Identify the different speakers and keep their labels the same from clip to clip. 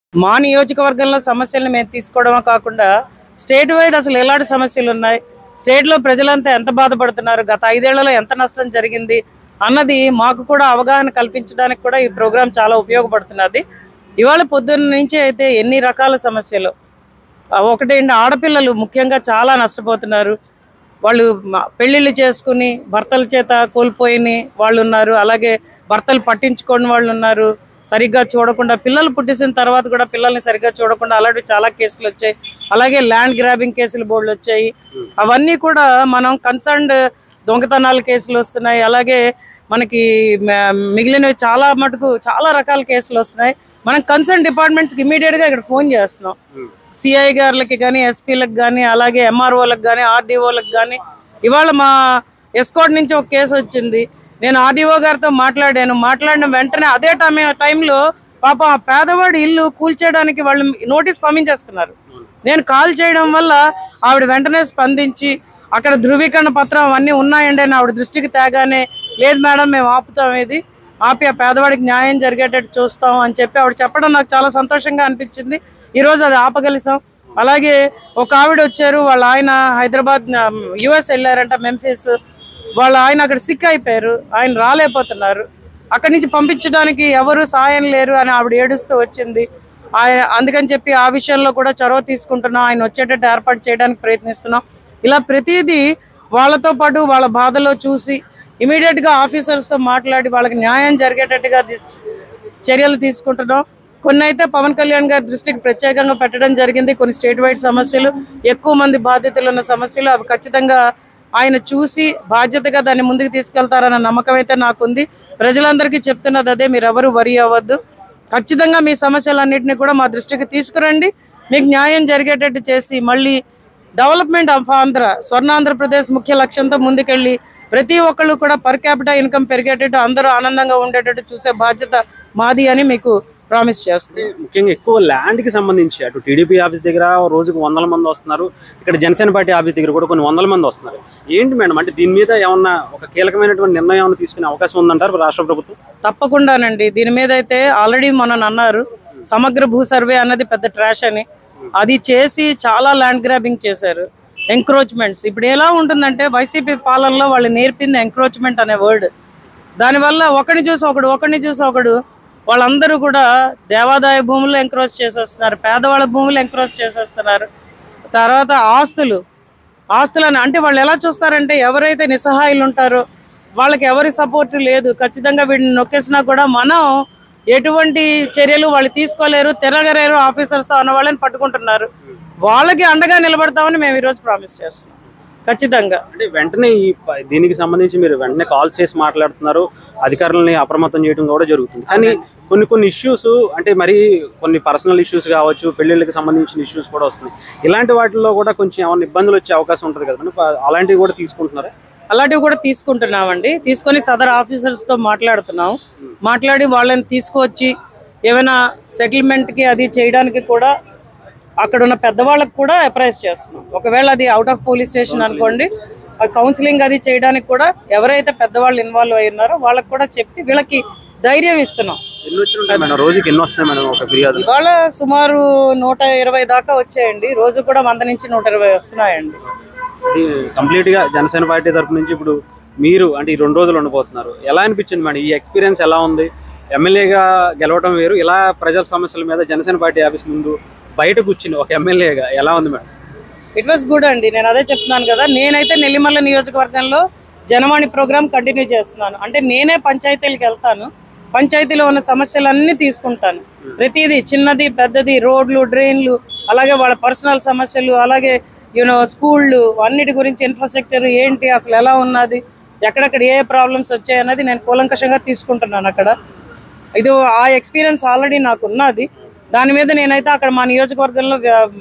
Speaker 1: మా నియోజకవర్గంలో సమస్యలను మేము తీసుకోవడమే కాకుండా స్టేట్ వైడ్ అసలు ఎలాంటి సమస్యలు ఉన్నాయి స్టేట్లో ప్రజలంతా ఎంత బాధపడుతున్నారు గత ఐదేళ్లలో ఎంత నష్టం జరిగింది అన్నది మాకు కూడా అవగాహన కల్పించడానికి కూడా ఈ ప్రోగ్రాం చాలా ఉపయోగపడుతున్నది ఇవాళ పొద్దున్న నుంచి అయితే ఎన్ని రకాల సమస్యలు ఆ, ఒకటేంటి ఆడపిల్లలు ముఖ్యంగా చాలా నష్టపోతున్నారు వాళ్ళు మ- పెళ్ళిళ్ళు చేసుకుని భర్తల చేత కోల్పోయిన వాళ్ళు ఉన్నారు అలాగే భర్తలు పట్టించుకోని వాళ్ళు ఉన్నారు సరిగ్గా చూడకుండా పిల్లలు పుట్టేసిన తర్వాత కూడా పిల్లల్ని సరిగ్గా చూడకుండా అలాంటి చాలా కేసులు వచ్చాయి అలాగే ల్యాండ్ గ్రాబింగ్ కేసులు బోర్డులు వచ్చాయి అవన్నీ కూడా మనం కన్సర్న్డ్ దొంగతనాల కేసులు వస్తున్నాయి అలాగే మనకి మ- మిగిలినవి చాలా మటుకు చాలా రకాల కేసులు వస్తున్నాయి మనం కన్సర్న్ డిపార్ట్మెంట్స్కి ఇమీడియట్గా ఇక్కడ ఫోన్ చేస్తున్నాం సిఐ గారులకి కానీ ఎస్పీలకు కానీ అలాగే ఎంఆర్ఓలకు కానీ ఆర్డీఓలకు కానీ ఇవాళ మా ఎస్కోట్ నుంచి ఒక కేసు వచ్చింది నేను ఆర్డీఓ గారితో మాట్లాడాను మాట్లాడిన వెంటనే అదే టైం టైంలో పాప ఆ పేదవాడి ఇల్లు కూల్చేయడానికి వాళ్ళు నోటీస్ పంపించేస్తున్నారు నేను కాల్ చేయడం వల్ల ఆవిడ వెంటనే స్పందించి అక్కడ ధృవీకరణ పత్రం అవన్నీ ఉన్నాయండి అని ఆవిడ దృష్టికి తేగానే లేదు మేడం మేము ఆపుతాం ఇది ఆపి ఆ పేదవాడికి న్యాయం జరిగేటట్టు చూస్తాం అని చెప్పి ఆవిడ చెప్పడం నాకు చాలా సంతోషంగా అనిపించింది ఈరోజు అది ఆపగలిసాం అలాగే ఒక ఆవిడ వచ్చారు వాళ్ళ ఆయన హైదరాబాద్ యుఎస్ వెళ్ళారంట మెంఫిస్ వాళ్ళ ఆయన అక్కడ సిక్ అయిపోయారు ఆయన రాలేకపోతున్నారు అక్కడి నుంచి పంపించడానికి ఎవరు సాయం లేరు అని ఆవిడ ఏడుస్తూ వచ్చింది ఆయన అందుకని చెప్పి ఆ విషయంలో కూడా చొరవ తీసుకుంటున్నాం ఆయన వచ్చేటట్టు ఏర్పాటు చేయడానికి ప్రయత్నిస్తున్నాం ఇలా ప్రతిదీ వాళ్ళతో పాటు వాళ్ళ బాధలో చూసి ఇమీడియట్ గా ఆఫీసర్స్ తో మాట్లాడి వాళ్ళకి న్యాయం జరిగేటట్టుగా దిస్- చర్యలు తీసుకుంటున్నాం కొన్ని అయితే పవన్ కళ్యాణ్ గారి దృష్టికి ప్రత్యేకంగా పెట్టడం జరిగింది కొన్ని స్టేట్ వైడ్ సమస్యలు ఎక్కువ మంది బాధితులు ఉన్న సమస్యలు అవి ఖచ్చితంగా ఆయన చూసి బాధ్యతగా దాన్ని ముందుకు తీసుకెళ్తారన్న నమ్మకం అయితే నాకుంది ప్రజలందరికీ చెప్తున్నది అదే మీరు ఎవరు వరి అవ్వద్దు ఖచ్చితంగా మీ సమస్యలన్నింటినీ కూడా మా దృష్టికి తీసుకురండి మీకు న్యాయం జరిగేటట్టు చేసి మళ్ళీ డెవలప్మెంట్ ఆఫ్ ఆంధ్ర స్వర్ణాంధ్రప్రదేశ్ ముఖ్య లక్ష్యంతో ముందుకెళ్ళి ప్రతి ఒక్కళ్ళు కూడా పర్ క్యాపిటల్ ఇన్కమ్ పెరిగేటట్టు అందరూ ఆనందంగా ఉండేటట్టు చూసే బాధ్యత మాది అని మీకు ప్రామిస్ చేస్తున్నాను
Speaker 2: ముఖ్యంగా ఎక్కువ ల్యాండ్ కి సంబంధించి అటు టీడీపీ ఆఫీస్ దగ్గర రోజుకు వందల మంది వస్తున్నారు ఇక్కడ జనసేన పార్టీ ఆఫీస్ దగ్గర కూడా కొన్ని వందల మంది వస్తున్నారు ఏంటి మేడం అంటే దీని మీద ఏమన్నా ఒక కీలకమైనటువంటి నిర్ణయం ఏమైనా తీసుకునే అవకాశం ఉందంటారు రాష్ట్ర ప్రభుత్వం
Speaker 1: తప్పకుండానండి దీని మీద అయితే ఆల్రెడీ మనం అన్నారు సమగ్ర భూ సర్వే అన్నది పెద్ద ట్రాష్ అని అది చేసి చాలా ల్యాండ్ గ్రాబింగ్ చేశారు ఎంక్రోచ్మెంట్స్ ఇప్పుడు ఎలా ఉంటుందంటే వైసీపీ పాలనలో వాళ్ళు నేర్పింది ఎంక్రోచ్మెంట్ అనే వర్డ్ దానివల్ల ఒకరిని చూసి ఒకడు ఒకరిని చూసి ఒకడు వాళ్ళందరూ కూడా దేవాదాయ భూములు ఎంక్రోచ్ చేసేస్తున్నారు పేదవాళ్ళ భూములు ఎంక్రోచ్ చేసేస్తున్నారు తర్వాత ఆస్తులు ఆస్తులను అంటే వాళ్ళు ఎలా చూస్తారంటే ఎవరైతే నిస్సహాయులు ఉంటారో వాళ్ళకి ఎవరి సపోర్ట్ లేదు ఖచ్చితంగా వీడిని నొక్కేసినా కూడా మనం ఎటువంటి చర్యలు వాళ్ళు తీసుకోలేరు తిరగలేరు ఆఫీసర్స్ అన్న వాళ్ళని పట్టుకుంటున్నారు వాళ్ళకి అండగా నిలబడతామని మేము ఈరోజు ప్రామిస్ చేస్తున్నాం ఖచ్చితంగా
Speaker 2: అంటే వెంటనే ఈ ప- దీనికి సంబంధించి మీరు వెంటనే కాల్ చేసి మాట్లాడుతున్నారు అధికారులని అప్రమత్తం చేయడం కూడా జరుగుతుంది కానీ కొన్ని కొన్ని ఇష్యూస్ అంటే మరి కొన్ని పర్సనల్ ఇష్యూస్ కావచ్చు పెళ్లిళ్ళకి సంబంధించిన ఇష్యూస్ కూడా వస్తున్నాయి ఇలాంటి వాటిల్లో కూడా కొంచెం ఏమైనా ఇబ్బందులు వచ్చే అవకాశం ఉంటుంది కదా మరి అలాంటివి కూడా తీసుకుంటున్నారా
Speaker 1: అలాంటివి కూడా తీసుకుంటున్నామండి తీసుకొని సదర్ ఆఫీసర్స్ తో మాట్లాడుతున్నాం మాట్లాడి వాళ్ళని తీసుకువచ్చి ఏమైనా సెటిల్మెంట్ కి అది చేయడానికి కూడా అక్కడ ఉన్న పెద్దవాళ్ళకి కూడా అప్రైజ్ చేస్తున్నాం ఒకవేళ అది అవుట్ ఆఫ్ పోలీస్ స్టేషన్ అనుకోండి ఆ కౌన్సిలింగ్ అది చేయడానికి కూడా ఎవరైతే పెద్దవాళ్ళు ఇన్వాల్వ్ అయి ఉన్నారో వాళ్ళకి కూడా చెప్పి వీళ్ళకి ధైర్యం ఇస్తున్నాం
Speaker 2: ఎన్ని వచ్చి ఉంటాయి మేడం రోజుకి ఎన్ని వస్తున్నాయి మేడం ఒక ఫిర్యాదు
Speaker 1: ఇవాళ సుమారు నూట ఇరవై దాకా వచ్చాయండి రోజు కూడా వంద నుంచి నూట ఇరవై వస్తున్నాయండి
Speaker 2: ఇది కంప్లీట్ గా జనసేన పార్టీ తరపు నుంచి ఇప్పుడు మీరు అంటే ఈ రెండు రోజులు ఉండబోతున్నారు ఎలా అనిపించింది మేడం ఈ ఎక్స్పీరియన్స్ ఎలా ఉంది ఎమ్మెల్యేగా గెలవడం వేరు ఇలా ప్రజల సమస్యల మీద జనసేన పార్టీ ఆఫీస్ ముందు బయట కూర్చుని ఒక ఎమ్మెల్యేగా ఎలా ఉంది మేడం
Speaker 1: ఇట్ వాస్ గుడ్ అండి నేను అదే చెప్తున్నాను కదా నేనైతే నెల్లిమల్ల నియోజకవర్గంలో జనవాణి ప్రోగ్రామ్ కంటిన్యూ చేస్తున్నాను అంటే నేనే పంచాయతీలకు వెళ్తాను పంచాయతీలో ఉన్న సమస్యలన్నీ తీసుకుంటాను ప్రతిదీ చిన్నది పెద్దది రోడ్లు డ్రైన్లు అలాగే వాళ్ళ పర్సనల్ సమస్యలు అలాగే యూనో స్కూళ్ళు అన్నిటి గురించి ఇన్ఫ్రాస్ట్రక్చర్ ఏంటి అసలు ఎలా ఉన్నది ఎక్కడెక్కడ ఏ ప్రాబ్లమ్స్ వచ్చాయి అన్నది నేను కూలంకషంగా తీసుకుంటున్నాను అక్కడ ఇది ఆ ఎక్స్పీరియన్స్ ఆల్రెడీ నాకు ఉన్నది దాని మీద నేనైతే అక్కడ మా నియోజకవర్గంలో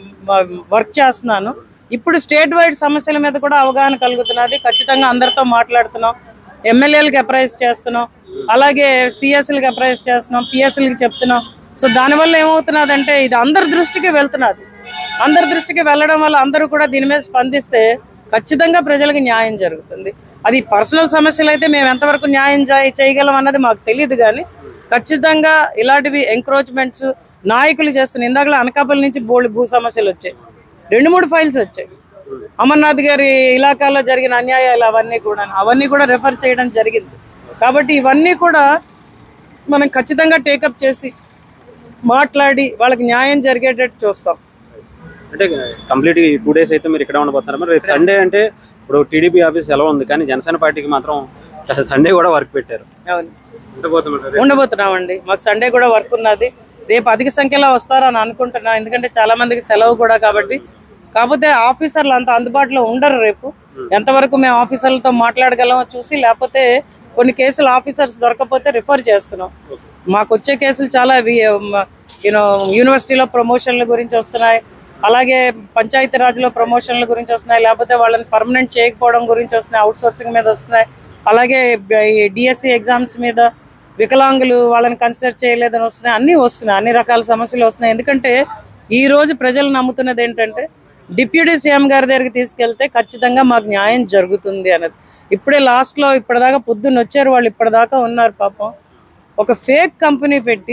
Speaker 1: వర్క్ చేస్తున్నాను ఇప్పుడు స్టేట్ వైడ్ సమస్యల మీద కూడా అవగాహన కలుగుతున్నది ఖచ్చితంగా అందరితో మాట్లాడుతున్నాం ఎమ్మెల్యేలకు అప్రైజ్ చేస్తున్నాం అలాగే సిఎస్ఎల్కి అప్రైజ్ చేస్తున్నాం పిఎస్ఎల్కి చెప్తున్నాం సో దానివల్ల ఏమవుతున్నదంటే ఇది అందరి దృష్టికి వెళ్తున్నది అందరి దృష్టికి వెళ్ళడం వల్ల అందరూ కూడా దీని మీద స్పందిస్తే ఖచ్చితంగా ప్రజలకు న్యాయం జరుగుతుంది అది పర్సనల్ సమస్యలు అయితే మేము ఎంతవరకు న్యాయం చేయ- చేయగలం అన్నది మాకు తెలియదు కానీ ఖచ్చితంగా ఇలాంటివి ఎంక్రోచ్మెంట్స్ నాయకులు చేస్తున్న ఇందాకలో అనకాపల్లి నుంచి బోల్డ్ భూ సమస్యలు వచ్చాయి రెండు మూడు ఫైల్స్ వచ్చాయి అమర్నాథ్ గారి ఇలాకాలో జరిగిన అన్యాయాలు అవన్నీ కూడా అవన్నీ కూడా రెఫర్ చేయడం జరిగింది కాబట్టి ఇవన్నీ కూడా మనం ఖచ్చితంగా టేకప్ చేసి మాట్లాడి వాళ్ళకి న్యాయం జరిగేటట్టు చూస్తాం
Speaker 2: అంటే కంప్లీట్ ఈ టూ డేస్ అయితే మీరు ఇక్కడ ఉండబోతున్నారు మరి రేపు సండే అంటే ఇప్పుడు టీడీపీ ఆఫీస్ ఎలా ఉంది కానీ జనసేన పార్టీకి మాత్రం సండే కూడా వర్క్ పెట్టారు
Speaker 1: అవును
Speaker 2: ఉండబోతున్నారు
Speaker 1: ఉండబోతున్నామండి మాకు సండే కూడా వర్క్ ఉన్నది రేపు అధిక సంఖ్యలో వస్తారని అనుకుంటున్నా ఎందుకంటే చాలా మందికి సెలవు కూడా కాబట్టి కాకపోతే ఆఫీసర్లు అంత అందుబాటులో ఉండరు రేపు ఎంతవరకు మేము ఆఫీసర్లతో మాట్లాడగలమో చూసి లేకపోతే కొన్ని కేసులు ఆఫీసర్స్ దొరకకపోతే రిఫర్ చేస్తున్నాం మాకు వచ్చే కేసులు చాలా యూనో యూనివర్సిటీలో ప్రమోషన్ల గురించి వస్తున్నాయి అలాగే పంచాయతీ రాజ్లో ప్రమోషన్ల గురించి వస్తున్నాయి లేకపోతే వాళ్ళని పర్మనెంట్ చేయకపోవడం గురించి వస్తున్నాయి అవుట్ సోర్సింగ్ మీద వస్తున్నాయి అలాగే డిఎస్సి ఎగ్జామ్స్ మీద వికలాంగులు వాళ్ళని కన్సిడర్ చేయలేదని వస్తున్నాయి అన్నీ వస్తున్నాయి అన్ని రకాల సమస్యలు వస్తున్నాయి ఎందుకంటే ఈ రోజు ప్రజలు నమ్ముతున్నది ఏంటంటే డిప్యూటీ సీఎం గారి దగ్గరికి తీసుకెళ్తే ఖచ్చితంగా మాకు న్యాయం జరుగుతుంది అన్నది ఇప్పుడే లాస్ట్లో ఇప్పటిదాకా పొద్దున్న వచ్చారు వాళ్ళు ఇప్పటిదాకా ఉన్నారు పాపం ఒక ఫేక్ కంపెనీ పెట్టి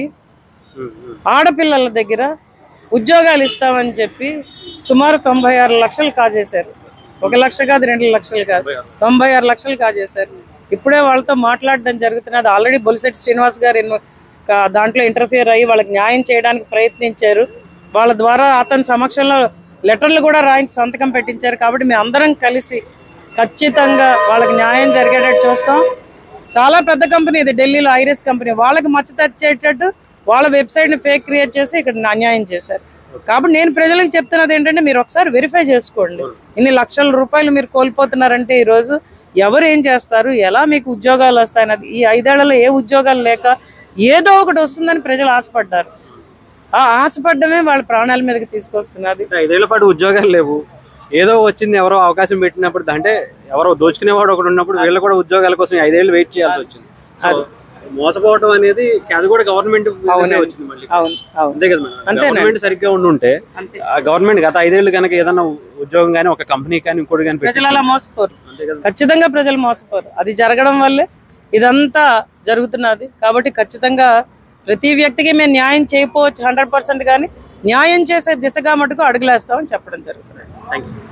Speaker 1: ఆడపిల్లల దగ్గర ఉద్యోగాలు ఇస్తామని చెప్పి సుమారు తొంభై ఆరు లక్షలు కాజేశారు ఒక లక్ష కాదు రెండు లక్షలు కాదు తొంభై ఆరు లక్షలు కాజేశారు ఇప్పుడే వాళ్ళతో మాట్లాడడం జరుగుతున్నది ఆల్రెడీ బొలిశెట్టి శ్రీనివాస్ గారు ఎన్నో- కా- దాంట్లో ఇంటర్ఫియర్ అయ్యి వాళ్ళకి న్యాయం చేయడానికి ప్రయత్నించారు వాళ్ళ ద్వారా అతని సమక్షంలో లెటర్లు కూడా రాయించి సంతకం పెట్టించారు కాబట్టి మేము అందరం కలిసి ఖచ్చితంగా వాళ్ళకి న్యాయం జరిగేటట్టు చూస్తాం చాలా పెద్ద కంపెనీ ఇది ఢిల్లీలో ఐరిస్ కంపెనీ వాళ్ళకి మచ్చ తెచ్చేటట్టు వాళ్ళ వెబ్సైట్ని ఫేక్ క్రియేట్ చేసి ఇక్కడ అన్యాయం చేశారు కాబట్టి నేను ప్రజలకు చెప్తున్నది ఏంటంటే మీరు ఒకసారి వెరిఫై చేసుకోండి ఇన్ని లక్షల రూపాయలు మీరు కోల్పోతున్నారంటే ఈరోజు ఎవరు ఏం చేస్తారు ఎలా మీకు ఉద్యోగాలు వస్తాయన్నది ఈ ఐదేళ్లలో ఏ ఉద్యోగాలు లేక ఏదో ఒకటి వస్తుందని ప్రజలు ఆశపడ్డారు ఆ ఆశపడ్డమే వాళ్ళ ప్రాణాల మీదకి తీసుకొస్తున్నది
Speaker 2: అంటే ఐదేళ్ల పాటు ఉద్యోగాలు లేవు ఏదో వచ్చింది ఎవరో అవకాశం పెట్టినప్పుడు అంటే ఎవరో దోచుకునేవాడు ఒకడు ఉన్నప్పుడు వీళ్ళు కూడా ఉద్యోగాల కోసం ఐదేళ్ళు వెయిట్ చేయాల్సి వచ్చింది సో మోసపోవడం అనేది అది కూడా గవర్నమెంట్ వచ్చింది మళ్ళీ
Speaker 1: అవును అవును
Speaker 2: అంతే కదా మేడం గవర్నమెంట్ సరిగ్గా ఉండి ఉంటే
Speaker 1: అంతే
Speaker 2: ఆ గవర్నమెంట్ గత ఐదేళ్ళు కనుక ఏదైనా ఉద్యోగం కానీ ఒక కంపెనీ కానీ ఇంకోటి కానీ
Speaker 1: ప్రజలు అలా మోసపోరు
Speaker 2: అంతే కదా
Speaker 1: ఖచ్చితంగా ప్రజలు మోసపోరు అది జరగడం వల్లే ఇదంతా జరుగుతున్నది కాబట్టి ఖచ్చితంగా ప్రతి వ్యక్తికి మేము న్యాయం చేయకపోవచ్చు హండ్రెడ్ పర్సెంట్ కానీ న్యాయం చేసే దిశగా మటుకు అడుగులేస్తామని చెప్పడం జరుగుతుంది
Speaker 2: థ్యాంక్ యూ